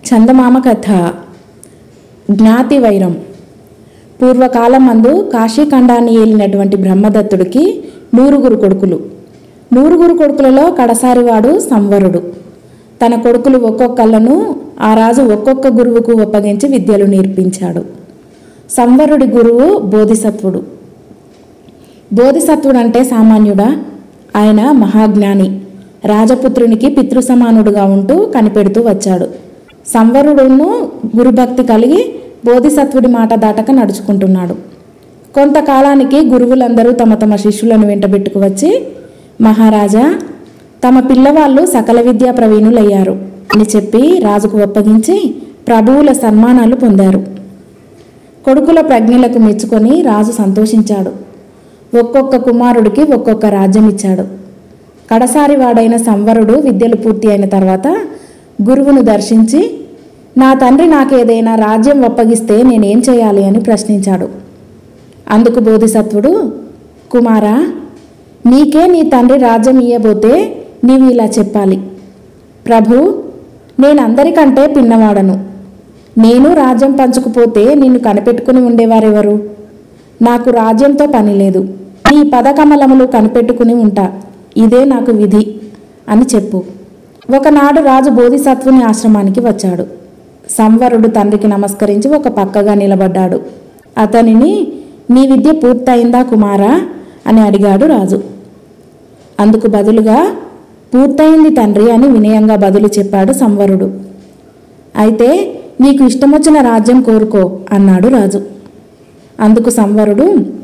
చందమామ కథ జ్ఞాతి వైరం పూర్వకాలం మందు కాశీఖండాన్ని ఏలినటువంటి బ్రహ్మదత్తుడికి నూరుగురు కొడుకులు నూరుగురు కొడుకులలో కడసారివాడు సంవరుడు తన కొడుకులు ఒక్కొక్కళ్ళను ఆ రాజు ఒక్కొక్క గురువుకు ఒప్పగించి విద్యలు నేర్పించాడు సంవరుడి గురువు బోధిసత్వుడు బోధిసత్వుడు అంటే సామాన్యుడా ఆయన మహాజ్ఞాని రాజపుత్రునికి పితృసమానుడుగా ఉంటూ కనిపెడుతూ వచ్చాడు సంవరుడును గురుభక్తి కలిగి బోధిసత్వుడి మాట దాటక నడుచుకుంటున్నాడు కొంతకాలానికి గురువులందరూ తమ తమ శిష్యులను వెంటబెట్టుకు వచ్చి మహారాజా తమ పిల్లవాళ్ళు సకల విద్యా ప్రవీణులయ్యారు అని చెప్పి రాజుకు ఒప్పగించి ప్రభువుల సన్మానాలు పొందారు కొడుకుల ప్రజ్ఞలకు మెచ్చుకొని రాజు సంతోషించాడు ఒక్కొక్క కుమారుడికి ఒక్కొక్క రాజ్యం ఇచ్చాడు కడసారి వాడైన సంవరుడు విద్యలు పూర్తి అయిన తర్వాత గురువును దర్శించి నా తండ్రి నాకేదైనా రాజ్యం ఒప్పగిస్తే నేనేం చేయాలి అని ప్రశ్నించాడు అందుకు బోధిసత్వుడు కుమారా నీకే నీ తండ్రి రాజ్యం ఇయ్యబోతే నీవు ఇలా చెప్పాలి ప్రభు నేను అందరికంటే పిన్నవాడను నేను రాజ్యం పంచుకుపోతే నిన్ను కనిపెట్టుకుని ఉండేవారెవరు నాకు రాజ్యంతో పని లేదు నీ పదకమలములు కనిపెట్టుకుని ఉంటా ఇదే నాకు విధి అని చెప్పు ఒకనాడు రాజు బోధిసత్వుని ఆశ్రమానికి వచ్చాడు సంవరుడు తండ్రికి నమస్కరించి ఒక పక్కగా నిలబడ్డాడు అతనిని నీ విద్య పూర్తయిందా కుమారా అని అడిగాడు రాజు అందుకు బదులుగా పూర్తయింది తండ్రి అని వినయంగా బదులు చెప్పాడు సంవరుడు అయితే నీకు ఇష్టమొచ్చిన రాజ్యం కోరుకో అన్నాడు రాజు అందుకు సంవరుడు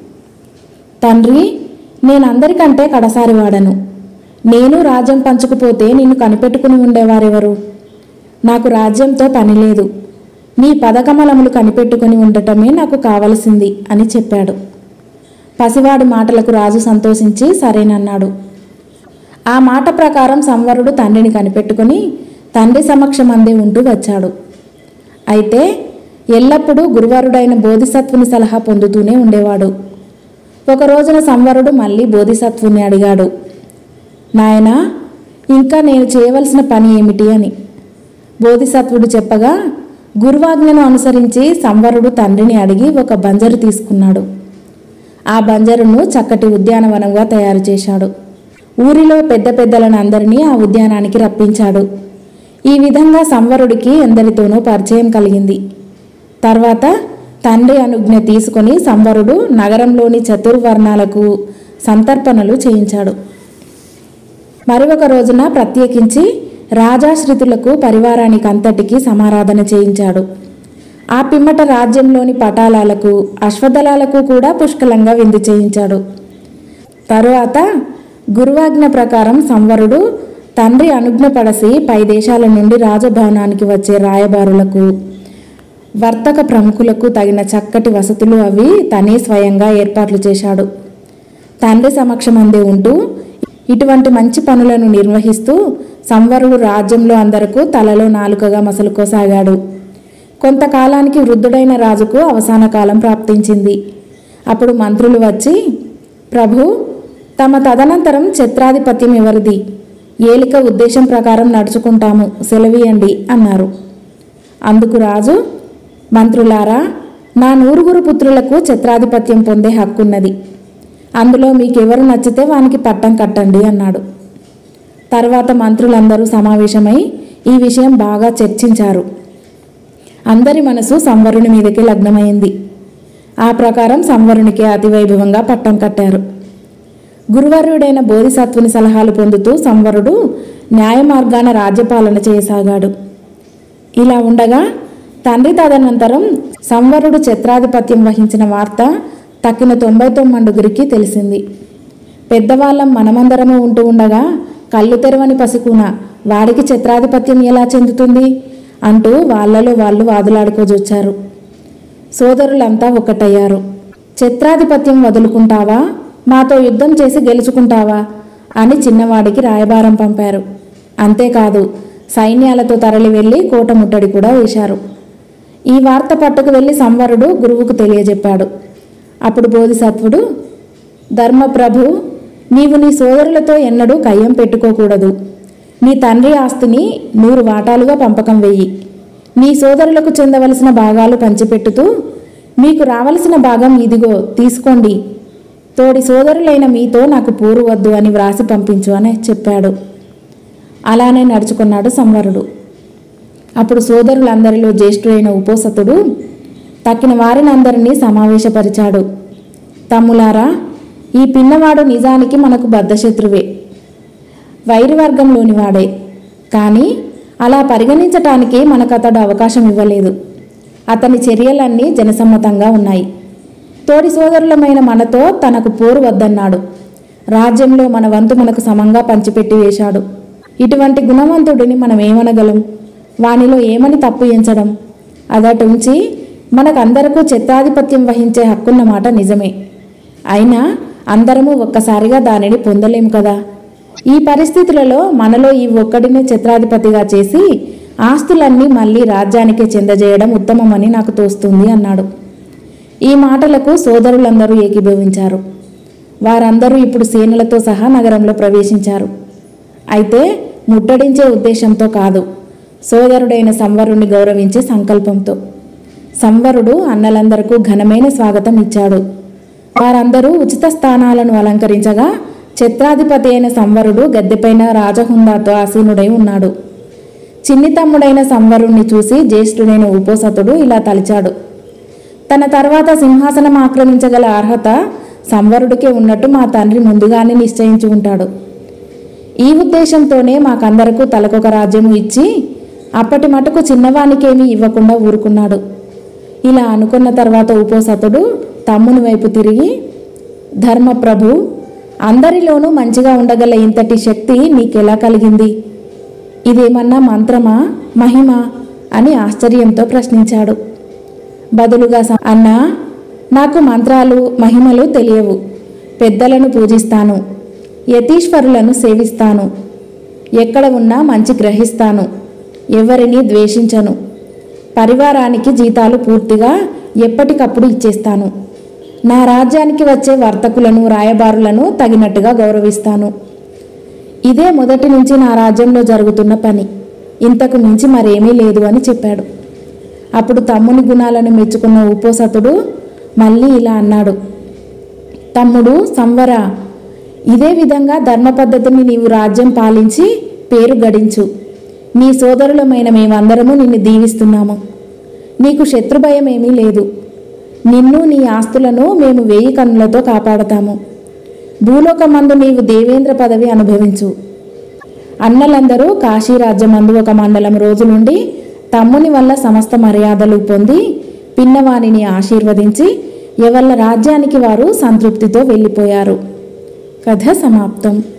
తండ్రి నేను అందరికంటే కడసారి వాడను నేను రాజ్యం పంచుకుపోతే నిన్ను కనిపెట్టుకుని ఉండేవారెవరు నాకు రాజ్యంతో పని లేదు నీ పదకమలములు కనిపెట్టుకుని ఉండటమే నాకు కావలసింది అని చెప్పాడు పసివాడి మాటలకు రాజు సంతోషించి సరేనన్నాడు ఆ మాట ప్రకారం సంవరుడు తండ్రిని కనిపెట్టుకుని తండ్రి సమక్షమందే ఉంటూ వచ్చాడు అయితే ఎల్లప్పుడూ గురువరుడైన బోధిసత్వుని సలహా పొందుతూనే ఉండేవాడు ఒక రోజున సంవరుడు మళ్ళీ బోధిసత్వుని అడిగాడు నాయనా ఇంకా నేను చేయవలసిన పని ఏమిటి అని బోధిసత్వుడు చెప్పగా గురువాజ్ఞను అనుసరించి సంవరుడు తండ్రిని అడిగి ఒక బంజరు తీసుకున్నాడు ఆ బంజరును చక్కటి ఉద్యానవనంగా తయారు చేశాడు ఊరిలో పెద్ద పెద్దలను అందరినీ ఆ ఉద్యానానికి రప్పించాడు ఈ విధంగా సంవరుడికి ఎందరితోనూ పరిచయం కలిగింది తర్వాత తండ్రి అనుజ్ఞ తీసుకొని సంవరుడు నగరంలోని చతుర్వర్ణాలకు సంతర్పణలు చేయించాడు మరి ఒక రోజున ప్రత్యేకించి రాజాశ్రితులకు పరివారానికి అంతటికి సమారాధన చేయించాడు ఆ పిమ్మట రాజ్యంలోని పటాలాలకు అశ్వదళాలకు కూడా పుష్కలంగా విందు చేయించాడు తరువాత గురువాజ్ఞ ప్రకారం సంవరుడు తండ్రి అనుజ్ఞ పడసి పై దేశాల నుండి రాజభవనానికి వచ్చే రాయబారులకు వర్తక ప్రముఖులకు తగిన చక్కటి వసతులు అవి తనే స్వయంగా ఏర్పాట్లు చేశాడు తండ్రి సమక్షమందే ఉంటూ ఇటువంటి మంచి పనులను నిర్వహిస్తూ సంవరుడు రాజ్యంలో అందరకు తలలో నాలుకగా మసలుకోసాగాడు కొంతకాలానికి వృద్ధుడైన రాజుకు అవసాన కాలం ప్రాప్తించింది అప్పుడు మంత్రులు వచ్చి ప్రభు తమ తదనంతరం ఛత్రాధిపత్యం ఎవరిది ఏలిక ఉద్దేశం ప్రకారం నడుచుకుంటాము సెలవీయండి అన్నారు అందుకు రాజు మంత్రులారా నా నూరుగురు పుత్రులకు ఛత్రాధిపత్యం పొందే హక్కున్నది అందులో మీకెవరు నచ్చితే వానికి పట్టం కట్టండి అన్నాడు తర్వాత మంత్రులందరూ సమావేశమై ఈ విషయం బాగా చర్చించారు అందరి మనసు సంవరుని మీదకి లగ్నమైంది ఆ ప్రకారం సంవరునికి అతివైభవంగా పట్టం కట్టారు గురువర్యుడైన బోధిసత్వుని సలహాలు పొందుతూ సంవరుడు న్యాయ మార్గాన రాజ్యపాలన చేయసాగాడు ఇలా ఉండగా తండ్రి తదనంతరం సంవరుడు ఛత్రాధిపత్యం వహించిన వార్త తక్కిన తొంభై తొమ్మండుగురికి తెలిసింది పెద్దవాళ్ళం మనమందరము ఉంటూ ఉండగా కళ్ళు తెరవని పసికూన వాడికి ఛత్రాధిపత్యం ఎలా చెందుతుంది అంటూ వాళ్ళలో వాళ్ళు వాదులాడుకోజొచ్చారు సోదరులంతా ఒక్కటయ్యారు ఛత్రాధిపత్యం వదులుకుంటావా మాతో యుద్ధం చేసి గెలుచుకుంటావా అని చిన్నవాడికి రాయబారం పంపారు అంతేకాదు సైన్యాలతో తరలి వెళ్ళి కోట ముట్టడి కూడా వేశారు ఈ వార్త పట్టుకు వెళ్ళి సంవరుడు గురువుకు తెలియజెప్పాడు అప్పుడు బోధిసత్వుడు ధర్మప్రభు నీవు నీ సోదరులతో ఎన్నడూ కయ్యం పెట్టుకోకూడదు నీ తండ్రి ఆస్తిని నూరు వాటాలుగా పంపకం వెయ్యి మీ సోదరులకు చెందవలసిన భాగాలు పంచిపెట్టుతూ మీకు రావలసిన భాగం ఇదిగో తీసుకోండి తోడి సోదరులైన మీతో నాకు పూరు వద్దు అని వ్రాసి పంపించు అని చెప్పాడు అలానే నడుచుకున్నాడు సంవరుడు అప్పుడు సోదరులందరిలో జ్యేష్ఠుడైన ఉపోసతుడు తక్కిన వారిని అందరినీ సమావేశపరిచాడు తమ్ములారా ఈ పిన్నవాడు నిజానికి మనకు బద్ధశత్రువే వైరివర్గంలోని వాడే కానీ అలా పరిగణించటానికి మనకు అతడు అవకాశం ఇవ్వలేదు అతని చర్యలన్నీ జనసమ్మతంగా ఉన్నాయి తోడి సోదరులమైన మనతో తనకు పోరు వద్దన్నాడు రాజ్యంలో మన వంతు మనకు సమంగా పంచిపెట్టి వేశాడు ఇటువంటి గుణవంతుడిని మనం ఏమనగలం వానిలో ఏమని తప్పు ఎంచడం అదటుంచి మనకందరకు చిత్తాధిపత్యం వహించే హక్కున్న మాట నిజమే అయినా అందరము ఒక్కసారిగా దానిని పొందలేము కదా ఈ పరిస్థితులలో మనలో ఈ ఒక్కడిని చిత్రాధిపతిగా చేసి ఆస్తులన్నీ మళ్ళీ రాజ్యానికే చెందజేయడం ఉత్తమమని నాకు తోస్తుంది అన్నాడు ఈ మాటలకు సోదరులందరూ ఏకీభవించారు వారందరూ ఇప్పుడు సేనలతో సహా నగరంలో ప్రవేశించారు అయితే ముట్టడించే ఉద్దేశంతో కాదు సోదరుడైన సంవరుణ్ణి గౌరవించే సంకల్పంతో సంవరుడు అన్నలందరకు ఘనమైన స్వాగతం ఇచ్చాడు వారందరూ ఉచిత స్థానాలను అలంకరించగా ఛత్రాధిపతి అయిన సంవరుడు గద్దెపైన రాజహుందాతో ఆసీనుడై ఉన్నాడు చిన్ని తమ్ముడైన సంవరుణ్ణి చూసి జ్యేష్ఠుడైన ఉపోసతుడు ఇలా తలిచాడు తన తర్వాత సింహాసనం ఆక్రమించగల అర్హత సంవరుడికే ఉన్నట్టు మా తండ్రి ముందుగానే నిశ్చయించి ఉంటాడు ఈ ఉద్దేశంతోనే మాకందరకు తలకొక రాజ్యము ఇచ్చి అప్పటి మటుకు చిన్నవానికేమీ ఇవ్వకుండా ఊరుకున్నాడు ఇలా అనుకున్న తర్వాత ఉపోసతుడు తమ్ముని వైపు తిరిగి ధర్మప్రభు అందరిలోనూ మంచిగా ఉండగల ఇంతటి శక్తి నీకెలా కలిగింది ఇదేమన్నా మంత్రమా మహిమ అని ఆశ్చర్యంతో ప్రశ్నించాడు బదులుగా స- అన్నా నాకు మంత్రాలు మహిమలు తెలియవు పెద్దలను పూజిస్తాను యతీశ్వరులను సేవిస్తాను ఎక్కడ ఉన్నా మంచి గ్రహిస్తాను ఎవరిని ద్వేషించను పరివారానికి జీతాలు పూర్తిగా ఎప్పటికప్పుడు ఇచ్చేస్తాను నా రాజ్యానికి వచ్చే వర్తకులను రాయబారులను తగినట్టుగా గౌరవిస్తాను ఇదే మొదటి నుంచి నా రాజ్యంలో జరుగుతున్న పని ఇంతకు మించి మరేమీ లేదు అని చెప్పాడు అప్పుడు తమ్ముని గుణాలను మెచ్చుకున్న ఉపోసతుడు మళ్ళీ ఇలా అన్నాడు తమ్ముడు సంవర ఇదే విధంగా ధర్మ పద్ధతిని నీవు రాజ్యం పాలించి పేరు గడించు నీ సోదరులమైన మేమందరము నిన్ను దీవిస్తున్నాము నీకు శత్రుభయం ఏమీ లేదు నిన్ను నీ ఆస్తులను మేము వేయి కన్నులతో కాపాడతాము భూలోకమందు నీవు దేవేంద్ర పదవి అనుభవించు అన్నలందరూ కాశీరాజ్యమందు ఒక మండలం రోజులుండి తమ్ముని వల్ల సమస్త మర్యాదలు పొంది పిన్నవానిని ఆశీర్వదించి ఎవళ్ళ రాజ్యానికి వారు సంతృప్తితో వెళ్ళిపోయారు కథ సమాప్తం